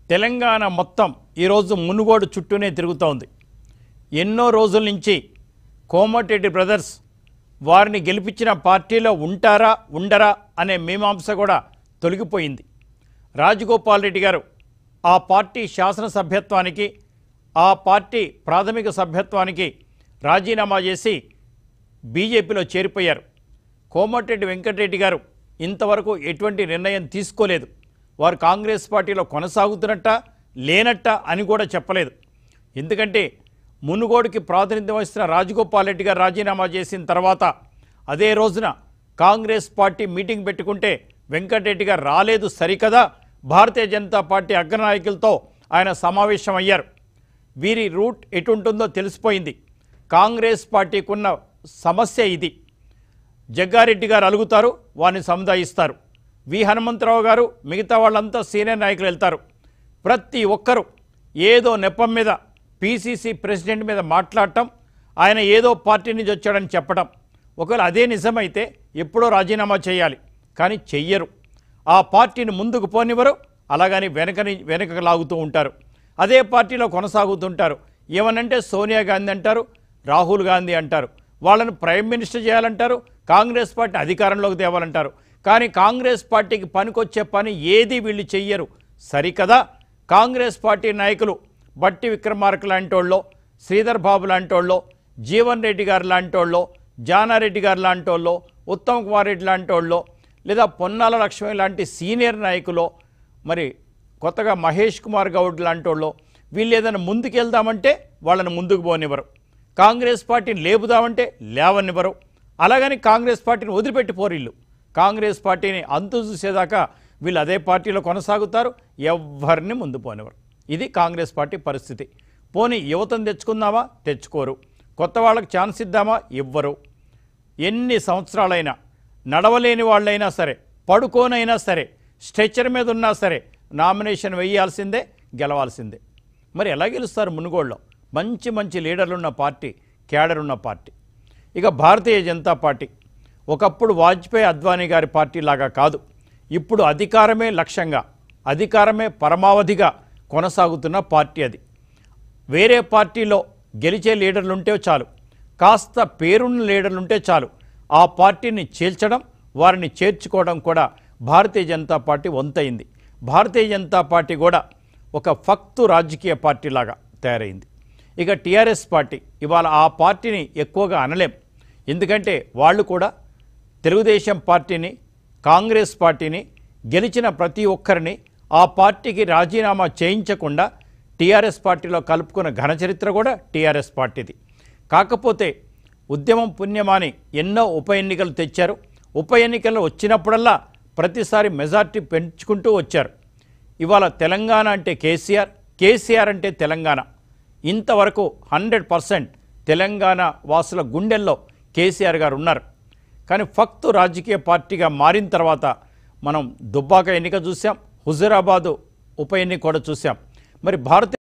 తెలంగాణ మొత్తం ఈరోజు మునుగోడు చుట్టూనే తిరుగుతోంది ఎన్నో రోజుల నుంచి కోమటిరెడ్డి బ్రదర్స్ వారిని గెలిపించిన పార్టీలో ఉంటారా ఉండరా అనే మీమాంస కూడా తొలగిపోయింది రాజగోపాల్ రెడ్డి గారు ఆ పార్టీ శాసనసభ్యత్వానికి ఆ పార్టీ ప్రాథమిక సభ్యత్వానికి రాజీనామా చేసి బీజేపీలో చేరిపోయారు కోమటిరెడ్డి వెంకటరెడ్డి గారు ఇంతవరకు ఎటువంటి నిర్ణయం తీసుకోలేదు వారు కాంగ్రెస్ పార్టీలో కొనసాగుతున్నట్ట లేనట్ట అని కూడా చెప్పలేదు ఎందుకంటే మునుగోడుకి ప్రాతినిధ్యం వహిస్తున్న రాజగోపాల్ రెడ్డి గారు రాజీనామా చేసిన తర్వాత అదే రోజున కాంగ్రెస్ పార్టీ మీటింగ్ పెట్టుకుంటే వెంకటరెడ్డి గారు రాలేదు సరికదా భారతీయ జనతా పార్టీ అగ్రనాయకులతో ఆయన సమావేశమయ్యారు వీరి రూట్ ఎటుంటుందో తెలిసిపోయింది కాంగ్రెస్ పార్టీకి ఉన్న సమస్య ఇది జగ్గారెడ్డి గారు అలుగుతారు వారిని సముదాయిస్తారు వి హనుమంతరావు గారు మిగతా వాళ్ళంతా సీనియర్ నాయకులు వెళ్తారు ప్రతి ఒక్కరూ ఏదో నెపం మీద పీసీసీ ప్రెసిడెంట్ మీద మాట్లాడటం ఆయన ఏదో పార్టీ నుంచి వచ్చాడని చెప్పడం ఒకవేళ అదే నిజమైతే ఎప్పుడో రాజీనామా చేయాలి కానీ చెయ్యరు ఆ పార్టీని ముందుకు పోనివ్వరు అలాగని వెనకని వెనక లాగుతూ ఉంటారు అదే పార్టీలో కొనసాగుతుంటారు ఏమనంటే సోనియా గాంధీ అంటారు రాహుల్ గాంధీ అంటారు వాళ్ళను ప్రైమ్ మినిస్టర్ చేయాలంటారు కాంగ్రెస్ పార్టీ అధికారంలోకి తేవాలంటారు కానీ కాంగ్రెస్ పార్టీకి పనికొచ్చే పని ఏది వీళ్ళు చెయ్యరు సరికదా కాంగ్రెస్ పార్టీ నాయకులు బట్టి విక్రమార్క లాంటి వాళ్ళో శ్రీధర్ బాబు లాంటి వాళ్ళో జీవన్ రెడ్డి గారు లాంటి వాళ్ళో జానారెడ్డి గారు లాంటి వాళ్ళో ఉత్తమ్ కుమార్ రెడ్డి లాంటి వాళ్ళో లేదా పొన్నాల లక్ష్మి లాంటి సీనియర్ నాయకులో మరి కొత్తగా మహేష్ కుమార్ గౌడ్ లాంటి వాళ్ళు వీళ్ళు ఏదైనా ముందుకు వెళ్దామంటే వాళ్ళని ముందుకు పోనివ్వరు కాంగ్రెస్ పార్టీని లేపుదామంటే లేవనివ్వరు అలాగని కాంగ్రెస్ పార్టీని వదిలిపెట్టిపోరు వీళ్ళు కాంగ్రెస్ పార్టీని అంతు చూసేదాకా వీళ్ళు అదే పార్టీలో కొనసాగుతారు ఎవరిని ముందు పోనివ్వరు ఇది కాంగ్రెస్ పార్టీ పరిస్థితి పోనీ యువతను తెచ్చుకుందామా తెచ్చుకోరు కొత్త వాళ్ళకి ఛాన్స్ ఇద్దామా ఇవ్వరు ఎన్ని సంవత్సరాలైనా నడవలేని వాళ్ళైనా సరే పడుకోనైనా సరే స్ట్రెచ్చర్ మీద ఉన్నా సరే నామినేషన్ వేయాల్సిందే గెలవాల్సిందే మరి ఎలా గెలుస్తారు మునుగోడులో మంచి మంచి లీడర్లు ఉన్న పార్టీ క్యాడర్ ఉన్న పార్టీ ఇక భారతీయ జనతా పార్టీ ఒకప్పుడు వాజ్పేయి అద్వానీ గారి పార్టీ లాగా కాదు ఇప్పుడు అధికారమే లక్ష్యంగా అధికారమే పరమావధిగా కొనసాగుతున్న పార్టీ అది వేరే పార్టీలో గెలిచే లీడర్లు ఉంటే చాలు కాస్త పేరున్న లీడర్లు ఉంటే చాలు ఆ పార్టీని చీల్చడం వారిని చేర్చుకోవడం కూడా భారతీయ జనతా పార్టీ వంతైంది భారతీయ జనతా పార్టీ కూడా ఒక ఫక్తు రాజకీయ పార్టీలాగా తయారైంది ఇక టీఆర్ఎస్ పార్టీ ఇవాళ ఆ పార్టీని ఎక్కువగా అనలేం ఎందుకంటే వాళ్ళు కూడా తెలుగుదేశం పార్టీని కాంగ్రెస్ పార్టీని గెలిచిన ప్రతి ఒక్కరిని ఆ పార్టీకి రాజీనామా చేయించకుండా టీఆర్ఎస్ పార్టీలో కలుపుకున్న ఘన చరిత్ర కూడా టీఆర్ఎస్ పార్టీది కాకపోతే ఉద్యమం పుణ్యమాని ఎన్నో ఉప ఎన్నికలు తెచ్చారు ఉప ఎన్నికలు వచ్చినప్పుడల్లా ప్రతిసారి మెజార్టీ పెంచుకుంటూ వచ్చారు ఇవాళ తెలంగాణ అంటే కేసీఆర్ కేసీఆర్ అంటే తెలంగాణ ఇంతవరకు హండ్రెడ్ పర్సెంట్ తెలంగాణ వాసుల గుండెల్లో కేసీఆర్ గారు ఉన్నారు కానీ ఫక్తు రాజకీయ పార్టీగా మారిన తర్వాత మనం దుబ్బాక ఎన్నిక చూసాం హుజురాబాదు ఉప ఎన్నిక కూడా చూసాం మరి భారతీయ